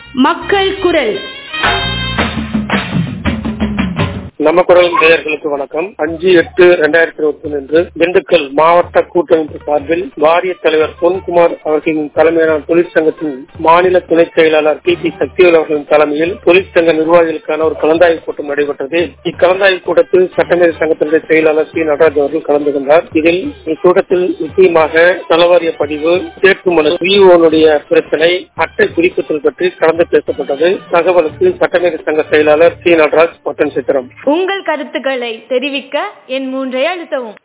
மக்கள் குரல் நம்ம குரல் நேயர்களுக்கு வணக்கம் அஞ்சு எட்டு ரெண்டாயிரத்தி இருபத்தி ஒன்று அன்று திண்டுக்கல் மாவட்ட கூட்டமைப்பு சார்பில் வாரிய தலைவர் பொன்குமார் அவர்களின் தலைமையிலான தொழிற்சங்கத்தின் மாநில துணை செயலாளர் டி பி சக்திவேல் அவர்களின் தலைமையில் தொழிற்சங்க நிர்வாகிகளுக்கான ஒரு கலந்தாய்வு கூட்டம் நடைபெற்றது இக்கலந்தாய்வு கூட்டத்தில் சட்டமேதை சங்கத்தினுடைய செயலாளர் சி நடராஜ் அவர்கள் கலந்து கொண்டார் இதில் இக்கூட்டத்தில் முக்கியமாக நலவாரிய பதிவு தேர்வு மனு விஓனுடைய பிரச்சனை அட்டை குறிப்புகள் பற்றி கலந்து பேசப்பட்டது தகவலுக்கு சட்டமேதை சங்க செயலாளர் சி நடராஜ் பட்டன் சித்திரம் உங்கள் கருத்துக்களை தெரிவிக்க என் மூன்றை அழுத்தவும்